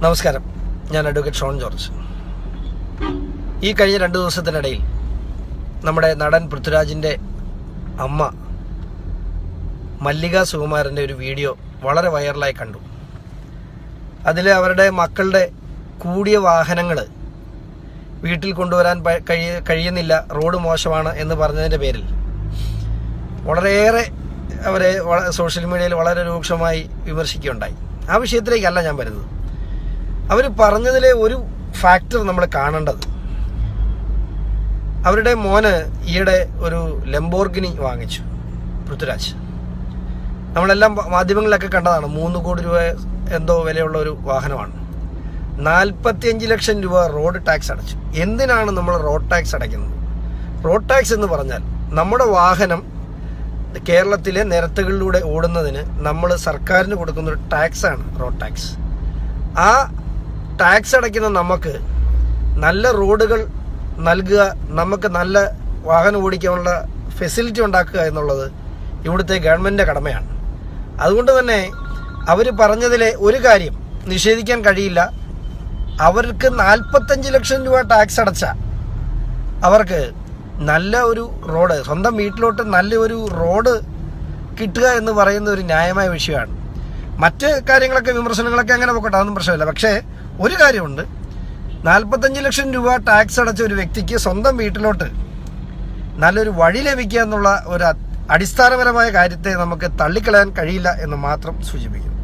നമസ്കാരം ഞാൻ advocate Sean George ഈ കഴിഞ്ഞ രണ്ട് ദിവസത്തിനിടയിൽ നമ്മുടെ നടൻ പൃഥ്വിരാജിൻ്റെ അമ്മ മല്ലിക സുകുമാരൻ്റെ ഒരു വീഡിയോ വളരെ വൈറലായി കണ്ടു അതിൽ അവരുടെ മക്കളുടെ കൂടിയ വാഹനങ്ങൾ വീട്ടിൽ കൊണ്ടുവരാൻ പ- കഴിയ- കഴിയുന്നില്ല റോഡ് മോശമാണ് എന്ന് പറഞ്ഞതിൻ്റെ പേരിൽ വളരെയേറെ അവരെ വള- സോഷ്യൽ മീഡിയയിൽ വളരെ രൂക്ഷമായി വിമർശിക്കുകയുണ്ടായി ആ വിഷയത്തിലേക്കല്ല ഞാൻ വരുന്നത് അവർ പറഞ്ഞതിലെ ഒരു ഫാക്ടർ നമ്മൾ കാണേണ്ടത് അവരുടെ മോന് ഈയിടെ ഒരു ലംബോർഗിനി വാങ്ങിച്ചു പൃഥ്വിരാജ് നമ്മളെല്ലാം മാധ്യമങ്ങളിലൊക്കെ കണ്ടതാണ് മൂന്ന് കോടി രൂപ എന്തോ വിലയുള്ള ഒരു വാഹനമാണ് നാൽപ്പത്തിയഞ്ച് ലക്ഷം രൂപ റോഡ് ടാക്സ് അടച്ചു എന്തിനാണ് നമ്മൾ റോഡ് ടാക്സ് അടയ്ക്കുന്നത് റോഡ് ടാക്സ് എന്ന് പറഞ്ഞാൽ നമ്മുടെ വാഹനം കേരളത്തിലെ നിരത്തുകളിലൂടെ ഓടുന്നതിന് നമ്മൾ സർക്കാരിന് കൊടുക്കുന്ന ഒരു ടാക്സാണ് റോഡ് ടാക്സ് ആ ടാക്സ് അടയ്ക്കുന്ന നമുക്ക് നല്ല റോഡുകൾ നൽകുക നമുക്ക് നല്ല വാഹനം ഓടിക്കാനുള്ള ഫെസിലിറ്റി ഉണ്ടാക്കുക എന്നുള്ളത് ഇവിടുത്തെ ഗവൺമെൻറ്റിൻ്റെ കടമയാണ് അതുകൊണ്ട് തന്നെ അവർ പറഞ്ഞതിലെ ഒരു കാര്യം നിഷേധിക്കാൻ കഴിയില്ല അവർക്ക് നാൽപ്പത്തഞ്ച് ലക്ഷം രൂപ ടാക്സ് അടച്ച അവർക്ക് നല്ല ഒരു റോഡ് സ്വന്തം വീട്ടിലോട്ട് നല്ല ഒരു റോഡ് കിട്ടുക എന്ന് പറയുന്ന ഒരു ന്യായമായ വിഷയമാണ് മറ്റ് കാര്യങ്ങളൊക്കെ വിമർശനങ്ങളൊക്കെ അങ്ങനെ പോകട്ടെ അതൊന്നും പ്രശ്നമില്ല പക്ഷേ ഒരു കാര്യമുണ്ട് നാൽപ്പത്തഞ്ച് ലക്ഷം രൂപ ടാക്സ് അടച്ച ഒരു വ്യക്തിക്ക് സ്വന്തം വീട്ടിലോട്ട് നല്ലൊരു വഴി ലഭിക്കുക എന്നുള്ള ഒരു അ- അടിസ്ഥാനപരമായ കാര്യത്തെ നമുക്ക് തള്ളിക്കളയാൻ കഴിയില്ല എന്ന് മാത്രം സൂചിപ്പിക്കുന്നു